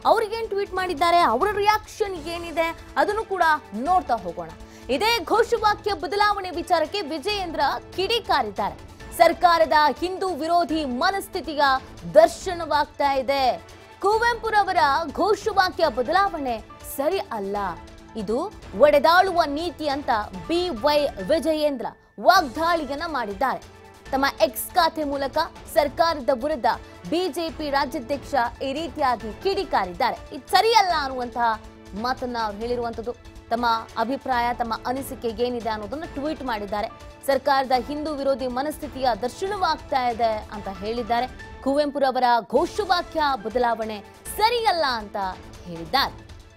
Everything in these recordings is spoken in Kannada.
ಅವ್ರಿಗೇನ್ ಟ್ವೀಟ್ ಮಾಡಿದ್ದಾರೆ ಅವರ ರಿಯಾಕ್ಷನ್ ಏನಿದೆ ಅದನ್ನು ಕೂಡ ನೋಡ್ತಾ ಹೋಗೋಣ ಇದೇ ಘೋಷವಾಕ್ಯ ಬದಲಾವಣೆ ವಿಚಾರಕ್ಕೆ ವಿಜಯೇಂದ್ರ ಕಿಡಿಕಾರಿದ್ದಾರೆ ಸರ್ಕಾರದ ಹಿಂದೂ ವಿರೋಧಿ ಮನಸ್ಥಿತಿಯ ದರ್ಶನವಾಗ್ತಾ ಇದೆ ಕುವೆಂಪುರವರ ಘೋಷವಾಕ್ಯ ಬದಲಾವಣೆ ಸರಿ ಅಲ್ಲ ಇದು ಒಡೆದಾಳುವ ನೀತಿ ಅಂತ ಬಿ ವೈ ವಿಜಯೇಂದ್ರ ವಾಗ್ದಾಳಿಯನ್ನ ಮಾಡಿದ್ದಾರೆ ತಮ್ಮ ಎಕ್ಸ್ ಖಾತೆ ಮೂಲಕ ಸರ್ಕಾರದ ವಿರುದ್ಧ ಬಿಜೆಪಿ ರಾಜ್ಯಾಧ್ಯಕ್ಷ ಈ ರೀತಿಯಾಗಿ ಕಿಡಿಕಾರಿದ್ದಾರೆ ಇದು ಸರಿಯಲ್ಲ ಅನ್ನುವಂತಹ ಮಾತನ್ನ ಅವ್ರು ಹೇಳಿರುವಂತದ್ದು ತಮ್ಮ ಅಭಿಪ್ರಾಯ ತಮ್ಮ ಅನಿಸಿಕೆ ಏನಿದೆ ಅನ್ನೋದನ್ನ ಟ್ವೀಟ್ ಮಾಡಿದ್ದಾರೆ ಸರ್ಕಾರದ ಹಿಂದೂ ವಿರೋಧಿ ಮನಸ್ಥಿತಿಯ ದರ್ಶನವಾಗ್ತಾ ಇದೆ ಅಂತ ಹೇಳಿದ್ದಾರೆ ಕುವೆಂಪುರವರ ಘೋಷವಾಕ್ಯ ಬದಲಾವಣೆ ಸರಿಯಲ್ಲ ಅಂತ ಹೇಳಿದ್ದಾರೆ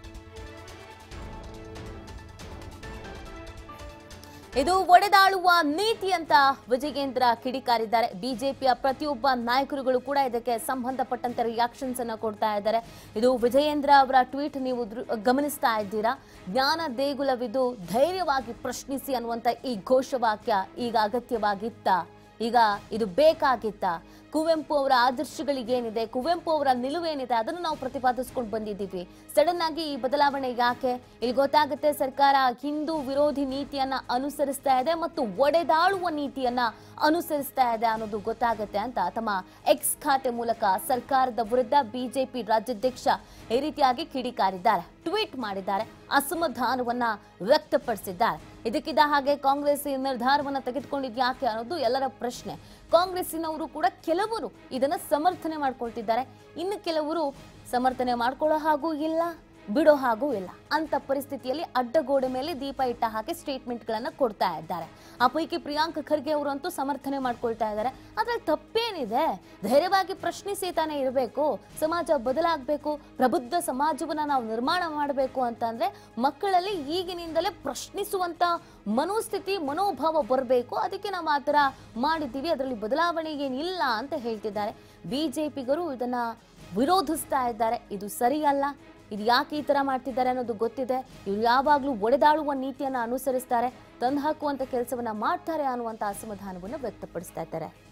ಇದು ಒಡೆದಾಳುವ ನೀತಿ ಅಂತ ವಿಜಯೇಂದ್ರ ಕಿಡಿಕಾರಿದ್ದಾರೆ ಬಿಜೆಪಿಯ ಪ್ರತಿಯೊಬ್ಬ ನಾಯಕರುಗಳು ಕೂಡ ಇದಕ್ಕೆ ಸಂಬಂಧಪಟ್ಟಂತೆ ರಿಯಾಕ್ಷನ್ಸ್ ಅನ್ನ ಕೊಡ್ತಾ ಇದ್ದಾರೆ ಇದು ವಿಜಯೇಂದ್ರ ಅವರ ಟ್ವೀಟ್ ನೀವು ದೃ- ಗಮನಿಸ್ತಾ ಇದ್ದೀರಾ ಜ್ಞಾನ ದೇಗುಲವಿದು ಧೈರ್ಯವಾಗಿ ಪ್ರಶ್ನಿಸಿ ಅನ್ನುವಂತ ಈ ಘೋಷವಾಕ್ಯ ಈಗ ಅಗತ್ಯವಾಗಿತ್ತ ಈಗ ಇದು ಬೇಕಾಗಿತ್ತ ಕುವೆಂಪು ಅವರ ಆದರ್ಶಗಳಿಗೇನಿದೆ ಕುವೆಂಪು ಅವರ ನಿಲುವೇನಿದೆ ಅದನ್ನು ನಾವು ಪ್ರತಿಪಾದಿಸ್ಕೊಂಡು ಬಂದಿದ್ದೀವಿ ಸಡನ್ ಆಗಿ ಈ ಬದಲಾವಣೆ ಯಾಕೆ ಇಲ್ಲಿ ಗೊತ್ತಾಗುತ್ತೆ ಸರ್ಕಾರ ಹಿಂದೂ ವಿರೋಧಿ ನೀತಿಯನ್ನ ಅನುಸರಿಸ್ತಾ ಇದೆ ಮತ್ತು ಒಡೆದಾಳುವ ನೀತಿಯನ್ನ ಅನುಸರಿಸ್ತಾ ಇದೆ ಅನ್ನೋದು ಗೊತ್ತಾಗುತ್ತೆ ಅಂತ ತಮ್ಮ ಎಕ್ಸ್ ಖಾತೆ ಮೂಲಕ ಸರ್ಕಾರದ ವಿರುದ್ಧ ಬಿಜೆಪಿ ರಾಜ್ಯಾಧ್ಯಕ್ಷ ಈ ರೀತಿಯಾಗಿ ಕಿಡಿಕಾರಿದ್ದಾರೆ ಟ್ವೀಟ್ ಮಾಡಿದ್ದಾರೆ ಅಸಮಾಧಾನವನ್ನ ವ್ಯಕ್ತಪಡಿಸಿದ್ದಾರೆ ಇದಕ್ಕಿದ್ದ ಹಾಗೆ ಕಾಂಗ್ರೆಸ್ ಈ ನಿರ್ಧಾರವನ್ನ ತೆಗೆದುಕೊಂಡಿದ್ ಯಾಕೆ ಅನ್ನೋದು ಎಲ್ಲರ ಪ್ರಶ್ನೆ ಕಾಂಗ್ರೆಸ್ಸಿನವರು ಕೂಡ ಕೆಲವರು ಇದನ್ನ ಸಮರ್ಥನೆ ಮಾಡ್ಕೊಳ್ತಿದ್ದಾರೆ ಇನ್ನು ಕೆಲವರು ಸಮರ್ಥನೆ ಮಾಡ್ಕೊಳ್ಳೋ ಹಾಗೂ ಇಲ್ಲ ಬಿಡೋ ಹಾಗೂ ಇಲ್ಲ ಅಂತ ಪರಿಸ್ಥಿತಿಯಲ್ಲಿ ಅಡ್ಡಗೋಡೆ ಮೇಲೆ ದೀಪ ಇಟ್ಟ ಹಾಗೆ ಸ್ಟೇಟ್ಮೆಂಟ್ಗಳನ್ನ ಕೊಡ್ತಾ ಇದ್ದಾರೆ ಆ ಪೈಕಿ ಪ್ರಿಯಾಂಕ್ ಖರ್ಗೆ ಅವರಂತೂ ಸಮರ್ಥನೆ ಮಾಡ್ಕೊಳ್ತಾ ಇದ್ದಾರೆ ಆದ್ರೆ ತಪ್ಪೇನಿದೆ ಧೈರ್ಯವಾಗಿ ಪ್ರಶ್ನಿಸಿ ತಾನೇ ಇರಬೇಕು ಸಮಾಜ ಬದಲಾಗಬೇಕು ಪ್ರಬುದ್ಧ ಸಮಾಜವನ್ನ ನಾವು ನಿರ್ಮಾಣ ಮಾಡಬೇಕು ಅಂತಂದ್ರೆ ಮಕ್ಕಳಲ್ಲಿ ಈಗಿನಿಂದಲೇ ಪ್ರಶ್ನಿಸುವಂತ ಮನೋಸ್ಥಿತಿ ಮನೋಭಾವ ಬರಬೇಕು ಅದಕ್ಕೆ ನಾವು ಆ ಥರ ಮಾಡಿದ್ದೀವಿ ಅದರಲ್ಲಿ ಬದಲಾವಣೆ ಏನಿಲ್ಲ ಅಂತ ಹೇಳ್ತಿದ್ದಾರೆ ಬಿಜೆಪಿಗರು ಇದನ್ನ ವಿರೋಧಿಸ್ತಾ ಇದ್ದಾರೆ ಇದು ಸರಿಯಲ್ಲ ಇದು ಯಾಕೆ ಈ ತರ ಮಾಡ್ತಿದ್ದಾರೆ ಅನ್ನೋದು ಗೊತ್ತಿದೆ ಇವ್ರು ಯಾವಾಗ್ಲೂ ಒಡೆದಾಳುವ ನೀತಿಯನ್ನ ಅನುಸರಿಸ್ತಾರೆ ತಂದು ಹಾಕುವಂತ ಕೆಲಸವನ್ನ ಮಾಡ್ತಾರೆ ಅನ್ನುವಂತ ಅಸಮಾಧಾನವನ್ನು ವ್ಯಕ್ತಪಡಿಸ್ತಾ ಇದ್ದಾರೆ